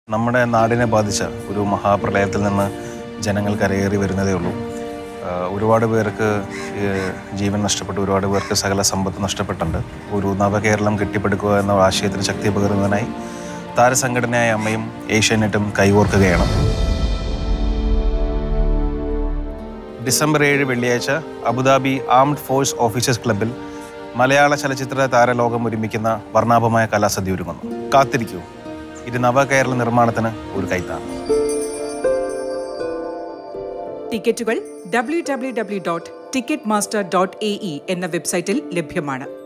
നമ്മുടെ നാടിനെ ബാധിച്ച ഒരു മഹാപ്രളയത്തിൽ നിന്ന് ജനങ്ങൾ കരയേറി വരുന്നതേ ഉള്ളൂ ആ, ഒരുപാട് പേർക്ക് ഈ ജീവൻ നഷ്ടപ്പെട്ടു ഒരുപാട് പേർക്ക് സകല സമ്പത്ത് നഷ്ടപ്പെട്ടിട്ടുണ്ട് ഒരു നവകേരളം കെട്ടിപ്പടുക്കുക എന്ന ആശയത്തിന് ശക്തി പകരുന്നതിനായി താരസംഘടനയായ അമ്മയും ഏഷ്യാനെറ്റും കൈകോർക്കുകയാണ് ഡിസംബർ ഏഴ് വെള്ളിയാഴ്ച അബുദാബി ആംഡ് ഫോഴ്സ് ഓഫീസേഴ്സ് ക്ലബിൽ മലയാള ചലച്ചിത്ര താരലോകം ഒരുമിക്കുന്ന വർണ്ണാഭമായ കലാസദ്യ ഒരുങ്ങുന്നു കാത്തിരിക്കൂ ഇത് നവകേരള നിർമ്മാണത്തിന് ഒരു കൈത്താണ് ടിക്കറ്റുകൾ W W W dot Ticketmaster dot A E എന്ന വെബ്സൈറ്റിൽ ലഭ്യമാണ്